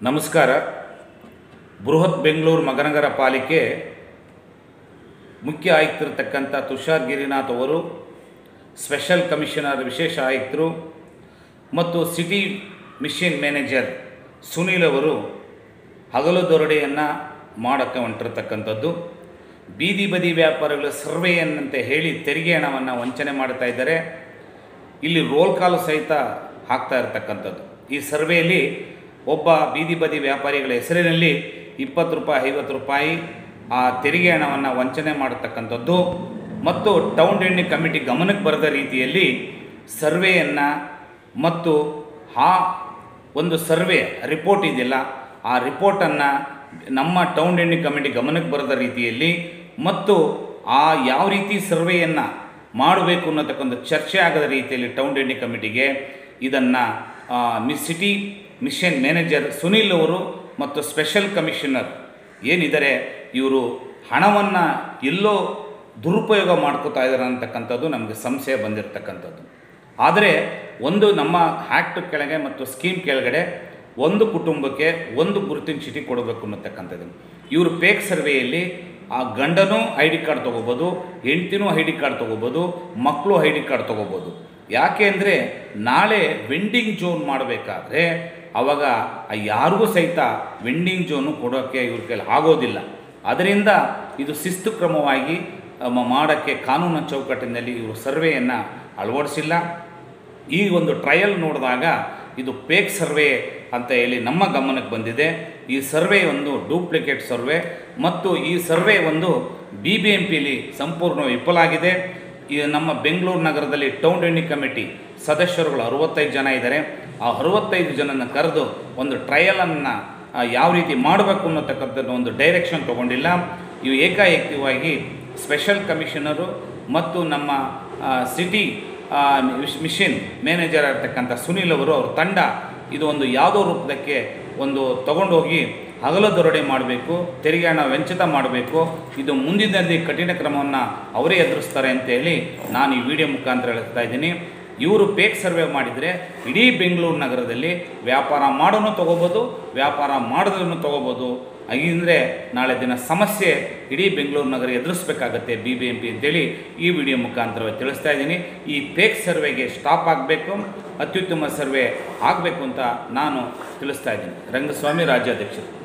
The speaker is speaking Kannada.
ನಮಸ್ಕಾರ ಬೃಹತ್ ಬೆಂಗಳೂರು ಮಹಾನಗರ ಪಾಲಿಕೆ ಮುಖ್ಯ ಆಯುಕ್ತರತಕ್ಕಂಥ ತುಷಾರ್ ಗಿರಿನಾಥ್ ಅವರು ಸ್ಪೆಷಲ್ ಕಮಿಷನರ್ ವಿಶೇಷ ಆಯುಕ್ತರು ಮತ್ತು ಸಿಟಿ ಮಿಷನ್ ಮ್ಯಾನೇಜರ್ ಸುನೀಲ್ ಅವರು ಹಗಲು ದೊರಡೆಯನ್ನು ಮಾಡೋಕ್ಕೆ ಹೊಂಟಿರತಕ್ಕಂಥದ್ದು ಬೀದಿ ಬದಿ ವ್ಯಾಪಾರಿಗಳ ಸರ್ವೆಯನ್ನಂತೆ ಹೇಳಿ ತೆರಿಗೆ ಹಣವನ್ನು ವಂಚನೆ ಮಾಡ್ತಾ ಇದ್ದಾರೆ ಇಲ್ಲಿ ರೋಲ್ ಕಾಲ್ ಸಹಿತ ಹಾಕ್ತಾ ಇರತಕ್ಕಂಥದ್ದು ಈ ಸರ್ವೆಯಲ್ಲಿ ಒಬ್ಬ ಬೀದಿ ಬದಿ ವ್ಯಾಪಾರಿಗಳ ಹೆಸರಿನಲ್ಲಿ ಇಪ್ಪತ್ತು ರೂಪಾಯಿ ಐವತ್ತು ರೂಪಾಯಿ ಆ ತೆರಿಗೆ ಹಣವನ್ನು ವಂಚನೆ ಮಾಡತಕ್ಕಂಥದ್ದು ಮತ್ತು ಟೌನ್ ಎಣ್ಣೆ ಕಮಿಟಿ ಗಮನಕ್ಕೆ ಬರದ ರೀತಿಯಲ್ಲಿ ಸರ್ವೆಯನ್ನು ಮತ್ತು ಆ ಒಂದು ಸರ್ವೆ ರಿಪೋರ್ಟ್ ಇದೆಯಲ್ಲ ಆ ರಿಪೋರ್ಟನ್ನು ನಮ್ಮ ಟೌನ್ ಎಣ್ಣೆ ಕಮಿಟಿ ಗಮನಕ್ಕೆ ಬರದ ರೀತಿಯಲ್ಲಿ ಮತ್ತು ಆ ಯಾವ ರೀತಿ ಸರ್ವೆಯನ್ನು ಮಾಡಬೇಕು ಅನ್ನತಕ್ಕಂಥ ಚರ್ಚೆ ಆಗದ ರೀತಿಯಲ್ಲಿ ಟೌನ್ ಎಣ್ಣೆ ಕಮಿಟಿಗೆ ಇದನ್ನು ಮಿಸ್ ಸಿಟಿ ಮಿಷನ್ ಮ್ಯಾನೇಜರ್ ಸುನೀಲ್ ಅವರು ಮತ್ತು ಸ್ಪೆಷಲ್ ಕಮಿಷನರ್ ಏನಿದ್ದಾರೆ ಇವರು ಹಣವನ್ನು ಎಲ್ಲೋ ದುರುಪಯೋಗ ಮಾಡ್ಕೋತಾ ಇದ್ದಾರೆ ಅಂತಕ್ಕಂಥದ್ದು ನಮಗೆ ಸಂಶಯ ಬಂದಿರತಕ್ಕಂಥದ್ದು ಆದರೆ ಒಂದು ನಮ್ಮ ಆ್ಯಕ್ಟ್ ಕೆಳಗೆ ಮತ್ತು ಸ್ಕೀಮ್ ಕೆಳಗಡೆ ಒಂದು ಕುಟುಂಬಕ್ಕೆ ಒಂದು ಗುರುತಿನ ಚೀಟಿ ಕೊಡಬೇಕು ಅನ್ನತಕ್ಕಂಥದ್ದು ಇವರು ಪೇಕ್ ಸರ್ವೆಯಲ್ಲಿ ಆ ಗಂಡನೂ ಐ ಡಿ ಕಾರ್ಡ್ ತೊಗೋಬೋದು ಹೆಂಡ್ತಿನೂ ಐ ಡಿ ಕಾರ್ಡ್ ತೊಗೋಬೋದು ಮಕ್ಕಳು ಐ ಡಿ ಕಾರ್ಡ್ ತೊಗೋಬೋದು ಯಾಕೆ ಅಂದರೆ ನಾಳೆ ವೆಂಡಿಂಗ್ ಜೋನ್ ಮಾಡಬೇಕಾದ್ರೆ ಅವಾಗ ಆ ಯಾರಿಗೂ ಸಹಿತ ವೆಂಡಿಂಗ್ ಜೋನು ಕೊಡೋಕ್ಕೆ ಇವ್ರ ಕೈಲಿ ಆಗೋದಿಲ್ಲ ಅದರಿಂದ ಇದು ಶಿಸ್ತು ಕ್ರಮವಾಗಿ ಮ- ಮಾಡೋಕ್ಕೆ ಕಾನೂನು ಚೌಕಟ್ಟಿನಲ್ಲಿ ಇವರು ಸರ್ವೆಯನ್ನು ಅಳವಡಿಸಿಲ್ಲ ಈ ಒಂದು ಟ್ರಯಲ್ ನೋಡಿದಾಗ ಇದು ಪೇಕ್ ಸರ್ವೆ ಅಂತ ಹೇಳಿ ನಮ್ಮ ಗಮನಕ್ಕೆ ಬಂದಿದೆ ಈ ಸರ್ವೆ ಒಂದು ಡೂಪ್ಲಿಕೇಟ್ ಸರ್ವೆ ಮತ್ತು ಈ ಸರ್ವೆ ಒಂದು ಬಿ ಬಿ ಎಂ ಪಿಲಿ ಸಂಪೂರ್ಣ ವಿಫಲ ಆಗಿದೆ ಈ ನಮ್ಮ ಬೆಂಗಳೂರು ನಗರದಲ್ಲಿ ಟೌನ್ ಎಣ್ಣಿ ಕಮಿಟಿ ಸದಸ್ಯರುಗಳು ಅರವತ್ತೈದು ಜನ ಇದ್ದಾರೆ ಆ ಅರವತ್ತೈದು ಜನನ ಕರೆದು ಒಂದು ಟ್ರಯಲನ್ನು ಯಾವ ರೀತಿ ಮಾಡಬೇಕು ಅನ್ನತಕ್ಕಂಥ ಒಂದು ಡೈರೆಕ್ಷನ್ ತೊಗೊಂಡಿಲ್ಲ ಇವು ಏಕಾಏಕಿವಾಗಿ ಸ್ಪೆಷಲ್ ಕಮಿಷನರು ಮತ್ತು ನಮ್ಮ ಆ, ಸಿಟಿ ಆ, ಮಿಶ್- ಮಿಷನ್ ಮ್ಯಾನೇಜರ್ ಆಗಿರ್ತಕ್ಕಂಥ ಸುನೀಲ್ ಅವರು ಅವ್ರ ತಂಡ ಇದು ಒಂದು ಯಾವುದೋ ರೂಪದಕ್ಕೆ ಒಂದು ತಗೊಂಡೋಗಿ ಹಗಲು ದೊರಡೆ ಮಾಡಬೇಕು ತೆರಿಗೆ ಹಣ ವಂಚಿತ ಮಾಡಬೇಕು ಇದು ಮುಂದಿನಲ್ಲಿ ಕಠಿಣ ಕ್ರಮವನ್ನು ಅವರೇ ಎದುರಿಸ್ತಾರೆ ಅಂತೇಳಿ ನಾನು ಈ ವಿಡಿಯೋ ಮುಖಾಂತರ ಹೇಳ್ತಾ ಇದ್ದೀನಿ ಇವರು ಪೇಕ್ ಸರ್ವೆ ಮಾಡಿದರೆ ಇಡೀ ಬೆಂಗಳೂರು ನಗರದಲ್ಲಿ ವ್ಯಾಪಾರ ಮಾಡೋನು ತೊಗೋಬೋದು ವ್ಯಾಪಾರ ಮಾಡಿದ್ರೂ ತೊಗೋಬೋದು ಹಾಗಿದ್ರೆ ನಾಳೆ ದಿನ ಸಮಸ್ಯೆ ಇಡೀ ಬೆಂಗಳೂರು ನಗರ ಎದುರಿಸ್ಬೇಕಾಗತ್ತೆ ಬಿ ಬಿ ಎಂ ಪಿ ಅಂತೇಳಿ ಈ ವಿಡಿಯೋ ಮುಖಾಂತರ ತಿಳಿಸ್ತಾ ಇದ್ದೀನಿ ಈ ಪೇಕ್ ಸರ್ವೆಗೆ ಸ್ಟಾಪ್ ಆಗಬೇಕು ಅತ್ಯುತ್ತಮ ಸರ್ವೆ ಆಗಬೇಕು ಅಂತ ನಾನು ತಿಳಿಸ್ತಾ ಇದ್ದೀನಿ ರಂಗಸ್ವಾಮಿ ರಾಜ್ಯಾಧ್ಯಕ್ಷರು